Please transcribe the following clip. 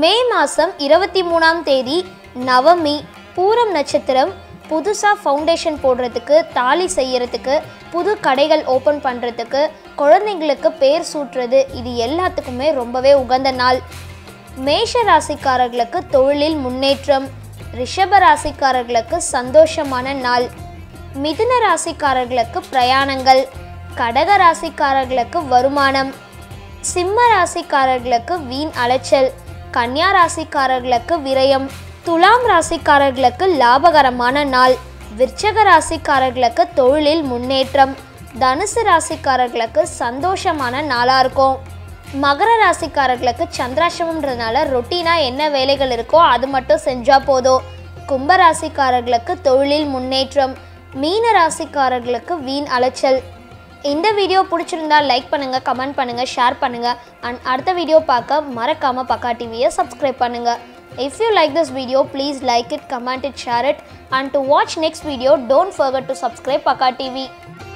மே மாதம் இருபத்தி மூணாம் தேதி நவமி பூரம் நட்சத்திரம் புதுசாக ஃபவுண்டேஷன் போடுறதுக்கு தாலி செய்யறதுக்கு புது கடைகள் ஓப்பன் பண்ணுறதுக்கு குழந்தைங்களுக்கு பேர் சூட்டுறது இது எல்லாத்துக்குமே ரொம்பவே உகந்த நாள் மேஷ ராசிக்காரர்களுக்கு தொழிலில் முன்னேற்றம் ரிஷப ராசிக்காரர்களுக்கு சந்தோஷமான நாள் மிதுன ராசிக்காரர்களுக்கு பிரயாணங்கள் கடக ராசிக்காரர்களுக்கு வருமானம் சிம்ம ராசிக்காரர்களுக்கு வீண் அலைச்சல் கன்னியா ராசிக்காரர்களுக்கு விரயம் துலாம் ராசிக்காரர்களுக்கு லாபகரமான நாள் விருச்சக ராசிக்காரர்களுக்கு தொழிலில் முன்னேற்றம் தனுசு ராசிக்காரர்களுக்கு சந்தோஷமான நாளாக இருக்கும் மகர ராசிக்காரர்களுக்கு சந்திராசிரமம்ன்றதுனால ரொட்டீனாக என்ன வேலைகள் இருக்கோ அது மட்டும் செஞ்சால் போதும் கும்ப ராசிக்காரர்களுக்கு தொழிலில் முன்னேற்றம் மீன ராசிக்காரர்களுக்கு வீண் அலைச்சல் இந்த வீடியோ பிடிச்சிருந்தா லைக் பண்ணுங்கள் கமெண்ட் பண்ணுங்கள் ஷேர் பண்ணுங்கள் அண்ட் அடுத்த வீடியோ பார்க்க மறக்காமல் பக்கா டிவியை சப்ஸ்கிரைப் பண்ணுங்கள் if you like this video please like it comment it share it and to watch next video don't forget to subscribe Pakka TV